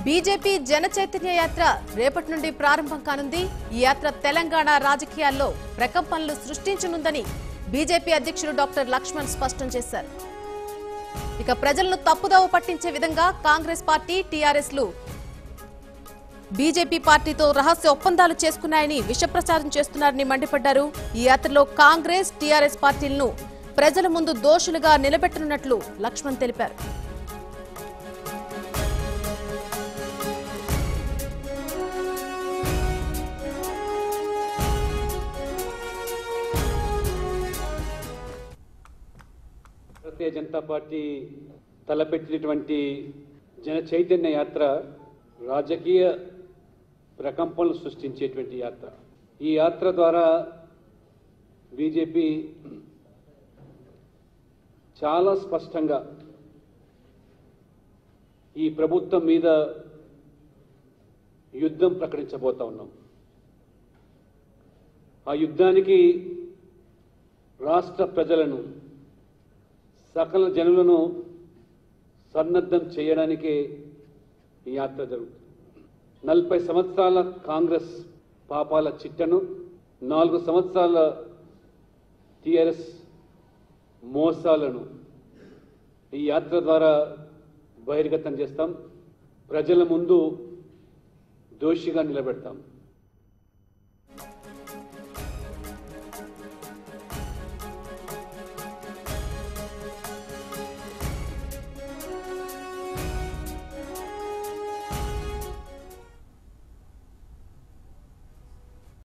BJP జన చైతన్య యాత్ర రేపటి నుండి ప్రారంభం కానుంది ఈ యాత్ర తెలంగాణ రాజకీయాల్లో ప్రకంపనలు సృష్టించనుందని బీజేపీ అధ్యక్షుడు డాక్టర్ లక్ష్మణ్ స్పష్టం చేశారు ఇక ప్రజలను తప్పుదోవ పట్టించే విధంగా కాంగ్రెస్ పార్టీ టీఆర్ఎస్ లు బీజేపీ పార్టీతో రహస్య ఒప్పందాలు చేసుకున్నాయని విషప్రచారం చేస్తున్నారని మండిపడ్డారు ఈ యాత్రలో కాంగ్రెస్ టీఆర్ఎస్ పార్టీలను ప్రజల ముందు దోషులుగా నిలబెట్టనున్నట్లు లక్ష్మణ్ తెలిపారు భారతీయ జనతా పార్టీ తలపెట్టినటువంటి జన చైతన్య యాత్ర రాజకీయ ప్రకంపనలు సృష్టించేటువంటి యాత్ర ఈ యాత్ర ద్వారా బీజేపీ చాలా స్పష్టంగా ఈ ప్రభుత్వం మీద యుద్ధం ప్రకటించబోతా ఉన్నాం ఆ యుద్ధానికి రాష్ట్ర ప్రజలను సకల జనులను సన్నద్ధం చేయడానికే ఈ యాత్ర జరుగుతుంది నలభై సంవత్సరాల కాంగ్రెస్ పాపాల చిట్టను నాలుగు సంవత్సరాల టిఆర్ఎస్ మోసాలను ఈ యాత్ర ద్వారా బహిర్గతం చేస్తాం ప్రజల ముందు దోషిగా నిలబెడతాం